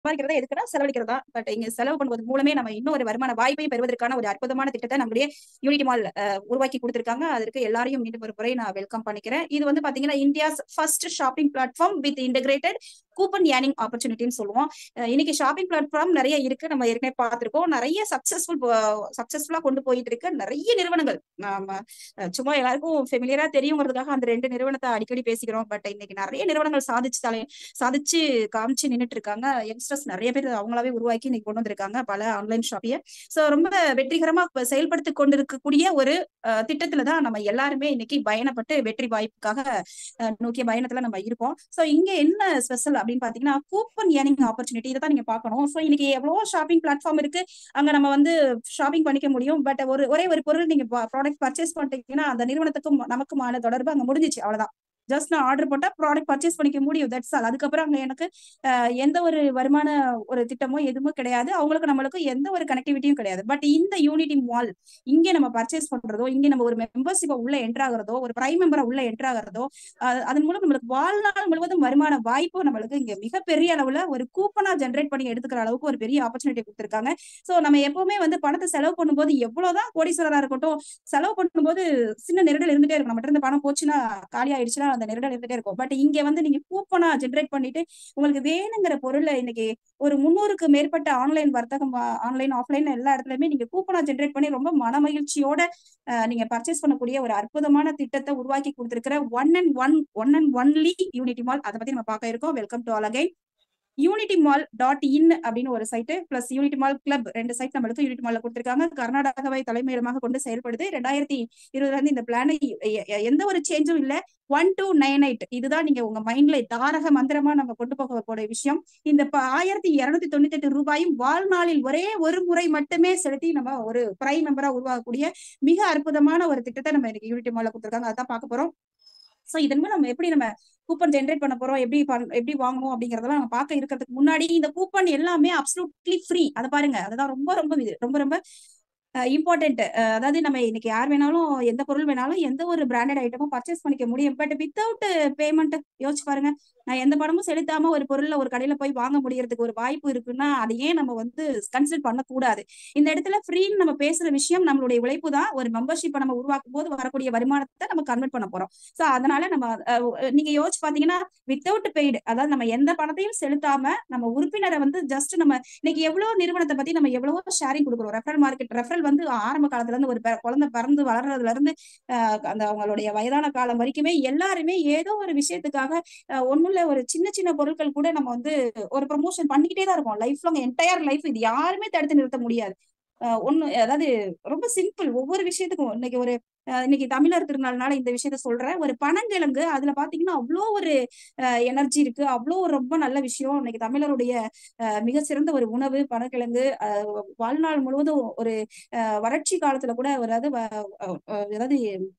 சம்பாதிக்கிறதா எதுக்குன்னா செலவழிக்கிறதா பட் இங்க செலவு பண்ணுவது மூலமே நம்ம இன்னும் ஒரு வருமான வாய்ப்பை பெறுவதற்கான ஒரு அற்புதமான திட்டத்தை நம்மளுடைய யூனிட்டி மால் உருவாக்கி கொடுத்திருக்காங்க அதற்கு எல்லாரையும் மீண்டும் ஒரு முறை நான் வெல்கம் பண்ணிக்கிறேன் இது வந்து பாத்தீங்கன்னா India's first shopping platform with integrated coupon earning ஆப்பர்ச்சுனிட்டின்னு சொல்லுவோம் அஹ் இன்னைக்கு ஷாப்பிங் பிளாட்ஃபார்ம் நிறைய இருக்கு நம்ம ஏற்கனவே பார்த்திருக்கோம் நிறைய சக்சஸ்ஃபுல் சக்சஸ்ஃபுல்லா கொண்டு போயிட்டு இருக்கு நிறைய நிறுவனங்கள் நாம அஹ் சும்மா எல்லாருக்கும் ஃபெமிலியரா தெரியுங்கிறதுக்காக அந்த ரெண்டு நிறுவனத்தை அடிக்கடி பேசிக்கிறோம் பட் இன்னைக்கு நிறைய நிறுவனங்கள் சாதிச்சு தலை சாதிச்சு காமிச்சு நின்னுட்டு இருக்காங்க யங்ஸ்டர்ஸ் நிறைய பேர் அவங்களாவே உருவாக்கி இன்னைக்கு கொண்டு வந்திருக்காங்க பல ஆன்லைன் ஷாப்பிய சோ ரொம்ப வெற்றிகரமா இப்ப செயல்படுத்தி கொண்டிருக்கக்கூடிய ஒரு அஹ், திட்டத்துல தான் நம்ம எல்லாருமே இன்னைக்கு பயணப்பட்டு வெற்றி வாய்ப்புக்காக அஹ், நோக்கிய பயணத்துல நம்ம இருக்கோம் சோ இங்க என்ன ஸ்பெஷல் அப்படின்னு பாத்தீங்கன்னா கூப்பன் ஏர்னிங் ஆப்பர்ச்சுனிட்டி இதை தான் நீங்க பார்க்கணும் சோ இன்னைக்கு எவ்வளவோ ஷாப்பிங் பிளாட்ஃபார்ம் இருக்கு அங்க நம்ம வந்து ஷாப்பிங் பண்ணிக்க முடியும் பட் ஒரு ஒரே ஒரு பொருள் நீங்க ப்ராடக்ட் பர்ச்சேஸ் பண்ணிட்டீங்கன்னா அந்த நிறுவனத்துக்கும் நமக்குமான தொடர்பு அங்க முடிஞ்சிச்சு அவ்வளவுதான் ஜஸ்ட் நான் ஆர்டர் போட்டா ப்ராடக்ட் பர்ச்சேஸ் பண்ணிக்க முடியும் தட்ஸ் ஆல் அதுக்கப்புறம் அங்க எனக்கு அஹ், எந்த ஒரு வருமான ஒரு திட்டமோ எதுவுமே கிடையாது அவங்களுக்கு நம்மளுக்கு எந்த ஒரு கனெக்டிவிட்டியும் கிடையாது பட் இந்த யூனிட்டி மால் இங்க நம்ம பர்ச்சேஸ் பண்றதோ இங்க நம்ம ஒரு மெம்பர்ஷிப்பை உள்ள என்ட்ரு ஆகுறதோ ஒரு பிரைம் மெம்பரா உள்ள என்ட்ரு ஆகுறதோ அஹ், அதன் மூலம் நம்மளுக்கு வாழ்நாள் முழுவதும் வருமான வாய்ப்பு நம்மளுக்கு இங்க மிகப்பெரிய அளவுல ஒரு கூப்பனா ஜென்ரேட் பண்ணி எடுத்துக்கிற அளவுக்கு ஒரு பெரிய ஆப்பர்ச்சுனிட்டி கொடுத்திருக்காங்க சோ நம்ம எப்பவுமே வந்து பணத்தை செலவு பண்ணும்போது எவ்வளவுதான் கோடீஸ்வரரா இருக்கட்டும் செலவு பண்ணும்போது சின்ன நெருடல் இருந்துட்டே இருக்கும் நம்ம இருந்து பணம் போச்சுன்னா காலி ஆயிடுச்சுன்னா அந்த நெருடல் இருந்துட்டே இருக்கும் பட் இங்க வந்து நீங்க கூப்பனா ஜென்ரேட் பண்ணிட்டு உங்களுக்கு வேணுங்கிற பொருளை இன்னைக்கு ஒரு முன்னூறுக்கு மேற்பட்ட ஆன்லைன் வர்த்தகம் ஆன்லைன் ஆஃப்லைன் எல்லா இடத்துலயுமே நீங்க கூப்பனா ஜென்ரேட் பண்ணி ரொம்ப மன மகிழ்ச்சியோட அஹ், நீங்க பர்ச்சேஸ் பண்ணக்கூடிய ஒரு அற்புதமான திட்டத்தை உருவாக்கி கொடுத்திருக்கிற one and one one and only unity mall அதை பத்தி நம்ம பார்க்க இருக்கோம் welcome to all again unity mall dot in அப்படின்னு ஒரு site plus unity mall club ரெண்டு சைட் நம்மளுக்கு யூனிட்டி மால்ல கொடுத்திருக்காங்க கர்நாடகாவை தலைமையிடமாக கொண்டு செயல்படுது ரெண்டாயிரத்தி இருபதுல இருந்து இந்த பிளான் எந்த ஒரு சேஞ்சும் இல்ல ஒன் டூ நைன் எயிட் இதுதான் நீங்க உங்க மைண்ட்ல தாரக மந்திரமா நம்ம கொண்டு போக போற விஷயம் இந்த ப- ஆயிரத்தி இருநூத்தி தொண்ணூத்தி எட்டு ரூபாயும் வாழ்நாளில் ஒரே ஒரு முறை மட்டுமே செலுத்தி நம்ம ஒரு பிரைம் மெம்பரா உருவாகக்கூடிய மிக அற்புதமான ஒரு திட்டத்தை நம்ம இன்னைக்கு யூனிட்டி மால்ல கொடுத்திருக்காங்க அதான் பார்க்க போறோம் சோ இதன் மூலம் நம்ம எப்படி நம்ம கூப்பன் ஜென்ரேட் பண்ண போறோம் எப்படி பண்- எப்படி வாங்கணும் அப்படிங்கறதெல்லாம் நம்ம பார்க்க இருக்கிறதுக்கு முன்னாடி இந்த கூப்பன் எல்லாமே அப்சல்யூட்லி ஃப்ரீ அதை பாருங்க அதுதான் ரொம்ப ரொம்ப இது ரொம்ப ரொம்ப இம்பார்ட்டன்ட் அதாவது நம்ம இன்னைக்கு யார் வேணாலும் எந்த பொருள் வேணாலும் எந்த ஒரு பிராண்டட் ஐட்டமும் பர்ச்சேஸ் பண்ணிக்க முடியும் பட் வித்தவுட் பேமெண்ட் யோசிச்சு பாருங்க நான் எந்த பணமும் செலுத்தாம ஒரு பொருள்ல ஒரு கடையில போய் வாங்க முடியறதுக்கு ஒரு வாய்ப்பு இருக்குன்னா அதை ஏன் நம்ம வந்து கன்சிடர் பண்ணக்கூடாது இந்த இடத்துல ஃப்ரீன்னு நம்ம பேசுற விஷயம் நம்மளுடைய உழைப்பு தான் ஒரு மெம்பர்ஷிப்பை நம்ம உருவாக்கும் போது வரக்கூடிய வருமானத்தை நம்ம கன்வெர்ட் பண்ண போறோம் சோ அதனால நம்ம அஹ், நீங்க யோசிச்சு பாத்தீங்கன்னா வித்தவுட் பெய்டு அதாவது நம்ம எந்த பணத்தையும் செலுத்தாம நம்ம உறுப்பினரை வந்து ஜஸ்ட் நம்ம இன்னைக்கு எவ்வளவு நிறுவனத்தை பத்தி நம்ம எவ்வளவோ ஷேரிங் கொடுக்குறோம் ரெஃபரல் மார்க்கெட் ரெஃபரல் வந்து ஆரம்ப காலத்துல இருந்து ஒரு பெ- குழந்தை பிறந்து வளர்றதுல இருந்து அஹ், அந்த அவங்களுடைய வயதான காலம் வரைக்குமே எல்லாருமே ஏதோ ஒரு விஷயத்துக்காக அஹ், ஒண்ணும் இல்ல ஒரு சின்ன சின்ன பொருட்கள் கூட நம்ம வந்து ஒரு ப்ரொமோஷன் பண்ணிக்கிட்டே தான் இருக்கோம் லைஃப் லாங் என்டையர் லைஃப் இது யாருமே தடுத்து நிறுத்த முடியாது அஹ் ஒண்ணு அதாவது ரொம்ப சிம்பிள் ஒவ்வொரு விஷயத்துக்கும் இன்னைக்கு ஒரு அஹ் இன்னைக்கு தமிழர் திருநாள்னால இந்த விஷயத்த சொல்றேன் ஒரு பனங்கிழங்கு அதுல பாத்தீங்கன்னா அவ்வளோ ஒரு எனர்ஜி இருக்கு அவ்வளோ ரொம்ப நல்ல விஷயம் இன்னைக்கு தமிழருடைய அஹ் மிக சிறந்த ஒரு உணவு பனங்கிழங்கு அஹ் வாழ்நாள் முழுவதும் ஒரு அஹ் வறட்சி காலத்துல கூட ஒரு அதாவது வ- அஹ் அஹ் அதாவது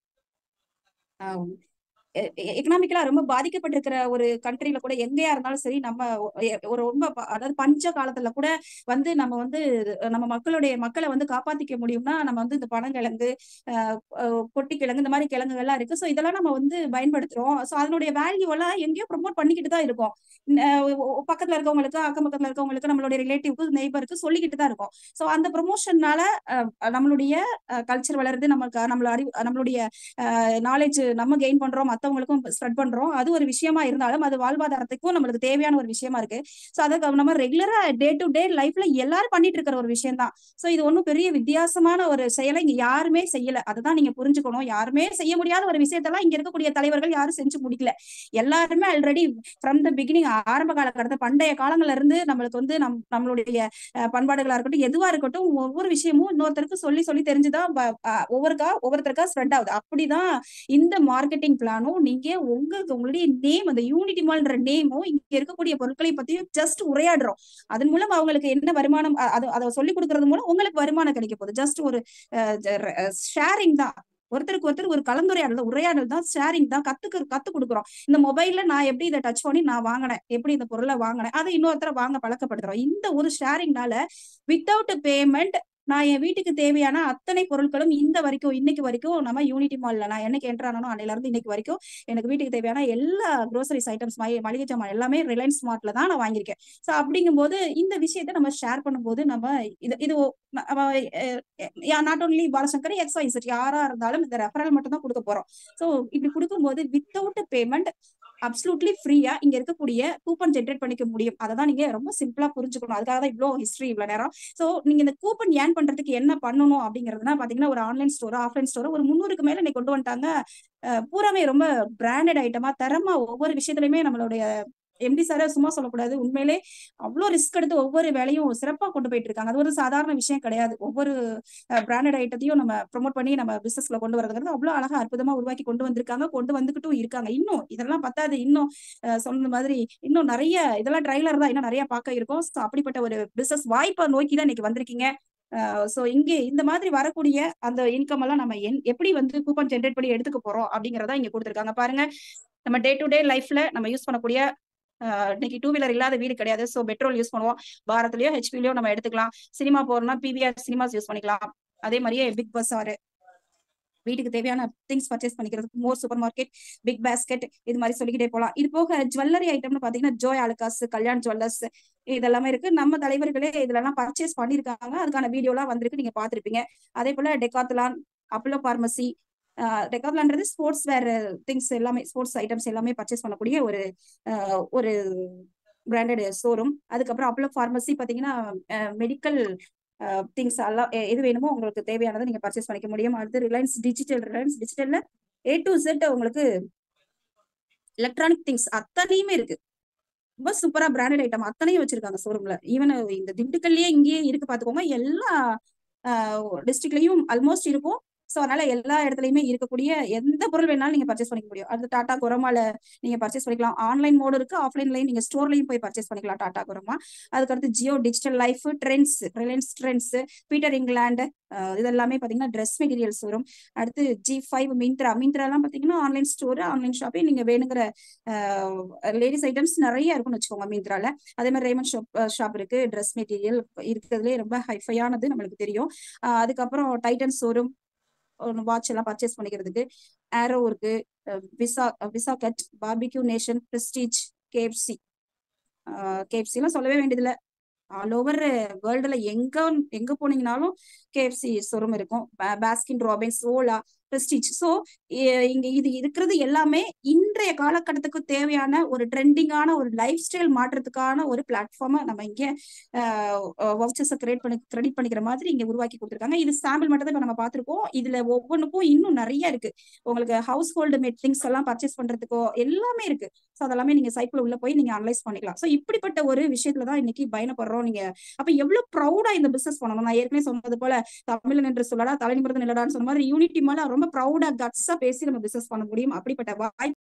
எக்கனாமிக்கலா ரொம்ப பாதிக்கப்பட்டிருக்கிற ஒரு கண்ட்ரில கூட எங்கேயா இருந்தாலும் சரி நம்ம ஒ- ஒரு ரொம்ப ப- அதாவது பஞ்ச காலத்துல கூட வந்து நம்ம வந்து நம்ம மக்களுடைய மக்களை வந்து காப்பாத்திக்க முடியும்னா நம்ம வந்து இந்த பனங்கிழங்கு அஹ் அஹ் பொட்டிக்கிழங்கு இந்த மாதிரி கிழங்குகள்லாம் இருக்கு ஸோ இதெல்லாம் நம்ம வந்து பயன்படுத்துறோம் ஸோ அதனுடைய வேல்யூ எல்லாம் எங்கேயோ ப்ரொமோட் பண்ணிக்கிட்டு தான் இருக்கோம் அஹ் ஒ- ஒ- பக்கத்துல இருக்கவங்களுக்கு அக்கம் பக்கத்துல இருக்கவங்களுக்கு நம்மளுடைய ரிலேட்டிவ்க்கு நெய்பருக்கு சொல்லிக்கிட்டு தான் இருக்கோம் ஸோ அந்த ப்ரொமோஷன்னால நம்மளுடைய கல்ச்சர் வளருது நமக்கு நம்மள அறிவு நம்மளுடைய நாலேஜ் நம்ம கெயின் பண்றோம் மத்தவங்களுக்கும் ஸ்ப்ரெட் பண்றோம் அது ஒரு விஷயமா இருந்தாலும் அது வாழ்வாதாரத்துக்கும் நம்மளுக்கு தேவையான ஒரு விஷயமா இருக்கு சோ அதை நம்ம ரெகுலரா டே டு டே லைஃப்ல எல்லாரும் பண்ணிட்டு இருக்கிற ஒரு விஷயம் தான் சோ இது ஒண்ணும் பெரிய வித்தியாசமான ஒரு செயலை இங்க யாருமே செய்யல அதுதான் நீங்க புரிஞ்சுக்கணும் யாருமே செய்ய முடியாத ஒரு விஷயத்தெல்லாம் இங்க இருக்கக்கூடிய தலைவர்கள் யாரும் செஞ்சு முடிக்கல எல்லாருமே ஆல்ரெடி ஃப்ரம் த பிகினிங் ஆரம்ப காலகட்டத்தை பண்டைய காலங்கள்ல இருந்து நம்மளுக்கு வந்து நம் நம்மளுடைய அஹ், பண்பாடுகளா இருக்கட்டும் எதுவா இருக்கட்டும் ஒவ்வொரு விஷயமும் இன்னொருத்தருக்கு சொல்லி சொல்லி தெரிஞ்சுதான் ப- அஹ், ஒவ்வொருக்கா ஒவ்வொருத்தருக்கா ஸ்ப்ரெட் ஆகுது அப்படிதான் இந்த மார்க்கெட்டிங் பிளானும் நீங்க உங்களுக்கு உங்களுடைய நேம் அந்த யூனிட்டி மால்ன்ற நேமும் இங்க இருக்கக்கூடிய பொருட்களை பத்தி ஜஸ்ட் உரையாடுறோம் அதன் மூலம் அவங்களுக்கு என்ன வருமானம் அ- அது அதை சொல்லி கொடுக்கறது மூலம் உங்களுக்கு வருமானம் கிடைக்க போகுது ஜஸ்ட் ஒரு ஷேரிங் தான் ஒருத்தருக்கு ஒருத்தர் ஒரு கலந்துரையாடல் உரையாடல் தான் ஷேரிங் தான் கத்துக்கு கத்து கொடுக்குறோம் இந்த மொபைல்ல நான் எப்படி இதை டச் பண்ணி நான் வாங்கினேன் எப்படி இந்த பொருளை வாங்கினேன் அதை இன்னொருத்தர வாங்க பழக்கப்படுத்துறோம் இந்த ஒரு ஷேரிங்னால வித்தவுட் பேமெண்ட் நான் என் வீட்டுக்கு தேவையான அத்தனை பொருட்களும் இந்த வரைக்கும் இன்னைக்கு வரைக்கும் நம்ம யூனிட்டி மால்ல நான் என்னைக்கு என்டர் ஆனோ அன்னையில இருந்து இன்னைக்கு வரைக்கும் எனக்கு வீட்டுக்கு தேவையான எல்லா க்ரோசரிஸ் ஐட்டம்ஸ் மளிகை சாமான் எல்லாமே ரிலையன்ஸ் ஸ்மார்ட்ல தான் நான் வாங்கியிருக்கேன் ஸோ அப்படிங்கும்போது இந்த விஷயத்த நம்ம ஷேர் பண்ணும்போது நம்ம இது இது not only Balashankar X Y யாரா இருந்தாலும் இந்த ரெஃபரல் மட்டும் தான் கொடுக்க போறோம் ஸோ இப்படி கொடுக்கும்போது வித்தவுட் பேமெண்ட் அப்சலூட்லி ஃப்ரீயா இங்க இருக்கக்கூடிய கூப்பன் ஜென்ரேட் பண்ணிக்க முடியும் அதை தான் நீங்க ரொம்ப சிம்பிளா புரிஞ்சுக்கணும் அதுக்காக தான் இவ்வளோ ஹிஸ்டரி இவ்வளவு நேரம் ஸோ நீங்க இந்த கூப்பன் ஏன் பண்றதுக்கு என்ன பண்ணணும் அப்படிங்கிறதுனா பாத்தீங்கன்னா ஒரு ஆன்லைன் ஸ்டோர் ஆஃப்லைன் ஸ்டோர் ஒரு முந்நூறுக்கு மேல இன்னைக்கு கொண்டு வந்துட்டாங்க பூராமே ரொம்ப பிராண்டட் ஐட்டமா தரமா ஒவ்வொரு விஷயத்துலயுமே நம்மளுடைய எம்டி சார சும்மா சொல்லக்கூடாது உண்மையிலே அவ்வளோ ரிஸ்க் எடுத்து ஒவ்வொரு வேலையும் சிறப்பா கொண்டு போயிட்டு இருக்காங்க அது ஒரு சாதாரண விஷயம் கிடையாது ஒவ்வொரு பிராண்டட் ஐட்டத்தையும் நம்ம ப்ரொமோட் பண்ணி நம்ம பிசினஸ்ல கொண்டு வரதுங்கிறது அவ்வளோ அழகா அற்புதமா உருவாக்கி கொண்டு வந்திருக்காங்க கொண்டு வந்துகிட்டும் இருக்காங்க இன்னும் இதெல்லாம் பத்தாது இன்னும் சொன்ன மாதிரி இன்னும் நிறைய இதெல்லாம் ட்ரைலர் தான் இன்னும் நிறைய பார்க்க இருக்கும் ஸோ அப்படிப்பட்ட ஒரு பிசினஸ் வாய்ப்பை நோக்கி தான் இன்னைக்கு வந்திருக்கீங்க ஸோ இங்கே இந்த மாதிரி வரக்கூடிய அந்த இன்கம் எல்லாம் நம்ம என் எப்படி வந்து கூப்பன் ஜென்ரேட் பண்ணி எடுத்துக்க போறோம் அப்படிங்கிறதா இங்க கொடுத்துருக்காங்க பாருங்க நம்ம டே டு டே லைஃப்ல நம்ம யூஸ் பண்ணக்கூடிய இன்னைக்கு டூ வீலர் இல்லாத வீடு கிடையாது ஸோ பெட்ரோல் யூஸ் பண்ணுவோம் பாரத்லயோ ஹெச்பிலயோ நம்ம எடுத்துக்கலாம் சினிமா போறோம்னா பிவிஆர் சினிமாஸ் யூஸ் பண்ணிக்கலாம் அதே மாதிரியே பிக் பஸார் வீட்டுக்கு தேவையான திங்ஸ் பர்ச்சேஸ் பண்ணிக்கிறதுக்கு More supermarket Big Basket இது மாதிரி சொல்லிக்கிட்டே போகலாம் இது போக ஜுவல்லரி ஐட்டம்னு பாத்தீங்கன்னா ஜோய் அலுகாஸ் கல்யாண் ஜுவல்லர்ஸ் இதெல்லாமே இருக்கு நம்ம தலைவர்களே இதுல எல்லாம் பர்ச்சேஸ் பண்ணிருக்காங்க அதுக்கான வீடியோ எல்லாம் வந்திருக்கு நீங்க பாத்திருப்பீங்க அதே போல டெக்காத்லான் அப்பலோ பார்மசி டெக்காத்லான்றது ஸ்போர்ட்ஸ் வேர் திங்ஸ் எல்லாமே ஸ்போர்ட்ஸ் ஐட்டம்ஸ் எல்லாமே பர்ச்சேஸ் பண்ணக்கூடிய ஒரு ஒரு பிராண்டட் ஷோரூம் அதுக்கப்புறம் அப்பலோ ஃபார்மசி பாத்தீங்கன்னா மெடிக்கல் திங்ஸ் எல்லாம் எது வேணுமோ உங்களுக்கு தேவையானதை நீங்க பர்ச்சேஸ் பண்ணிக்க முடியும் அடுத்து ரிலையன்ஸ் டிஜிட்டல் ரிலையன்ஸ் டிஜிட்டல்ல ஏ டு செட் உங்களுக்கு எலக்ட்ரானிக் திங்ஸ் அத்தனையுமே இருக்கு ரொம்ப சூப்பரா பிராண்டட் ஐட்டம் அத்தனையும் வச்சிருக்காங்க ஷோரூம்ல ஈவன் இந்த திண்டுக்கல்லையே இங்கேயே இருக்கு பாத்துக்கோங்க எல்லா டிஸ்ட்ரிக்ட்லயும் ஆல்மோஸ்ட் இருக்கும் ஸோ அதனால எல்லா இடத்துலயுமே இருக்கக்கூடிய எந்த பொருள் வேணாலும் நீங்க பர்ச்சேஸ் பண்ணிக்க முடியும் அடுத்து டாடா குரமால நீங்க பர்ச்சேஸ் பண்ணிக்கலாம் ஆன்லைன் மோடு இருக்கு ஆஃப்லைன்லயும் நீங்க ஸ்டோர்லயும் போய் பர்ச்சேஸ் பண்ணிக்கலாம் டாடா குரமா அதுக்கடுத்து Jio digital life Trends Reliance Trends Peter England இது எல்லாமே பாத்தீங்கன்னா ட்ரெஸ் மெட்டீரியல்ஸ் வரும் அடுத்து ஜி ஃபைவ் மிந்த்ரா மிந்த்ரா எல்லாம் பாத்தீங்கன்னா ஆன்லைன் ஸ்டோர் ஆன்லைன் ஷாப்பே நீங்க வேணுங்கிற லேடிஸ் ஐட்டம்ஸ் நிறைய இருக்கும்னு வச்சுக்கோங்க மிந்த்ரால அதே மாதிரி ரேமன் ஷாப் ஷாப் இருக்கு ட்ரெஸ் மெட்டீரியல் இருக்கிறதுலே ரொம்ப ஹைஃபையானது நம்மளுக்கு தெரியும் அதுக்கப்புறம் டைட்டன் ஷோரூம் வாட்ச் எல்லாம் பர்ச்சேஸ் பண்ணிக்கிறதுக்கு ஆரோ இருக்கு விசா விசா கட் Barbeque Nation Prestige KFC KFC எல்லாம் சொல்லவே வேண்டியதில்லை ஆல் ஓவர் வேர்ல்டுல எங்க எங்க போனீங்கனாலும் கேஎஃப்சி ஷோரூம் இருக்கும் Baskin Robbins Ola Prestige so இங்க இது இருக்கிறது எல்லாமே இன்றைய காலகட்டத்துக்கு தேவையான ஒரு ட்ரெண்டிங்கான ஒரு லைஃப் ஸ்டைல் மாற்றத்துக்கான ஒரு பிளாட்ஃபார்மை நம்ம இங்க வவுச்சர்ஸை கிரியேட் பண்ணி கிரெடிட் பண்ணிக்கிற மாதிரி இங்க உருவாக்கி கொடுத்துருக்காங்க இது சாம்பிள் மட்டும் தான் இப்போ நம்ம பார்த்துருக்கோம் இதுல ஒவ்வொன்றுக்கும் இன்னும் நிறைய இருக்கு உங்களுக்கு ஹவுஸ் ஹோல்டு மேட் திங்ஸ் எல்லாம் பர்ச்சேஸ் பண்றதுக்கோ எல்லாமே இருக்கு ஸோ அதெல்லாமே நீங்க சைக்கிள் உள்ள போய் நீங்க அனலைஸ் பண்ணிக்கலாம் ஸோ இப்படிப்பட்ட ஒரு விஷயத்துல தான் இன்னைக்கு பயணப்படுறோம் நீங்க அப்ப எவ்வளவு ப்ரௌடா இந்த பிசினஸ் பண்ணணும் நான் ஏற்கனவே சொன்னது போல தமிழன் என்று சொல்லடா தலை நிமிர்ந்து நிலடான்னு சொன்ன மாதிரி யூனிட்டி மேல ரொம்ப ப்ரௌடா கட்ஸா பேசி நம்ம பிசினஸ் பண்ண முடியும் அப்படிப்பட்ட வாய்ப்பு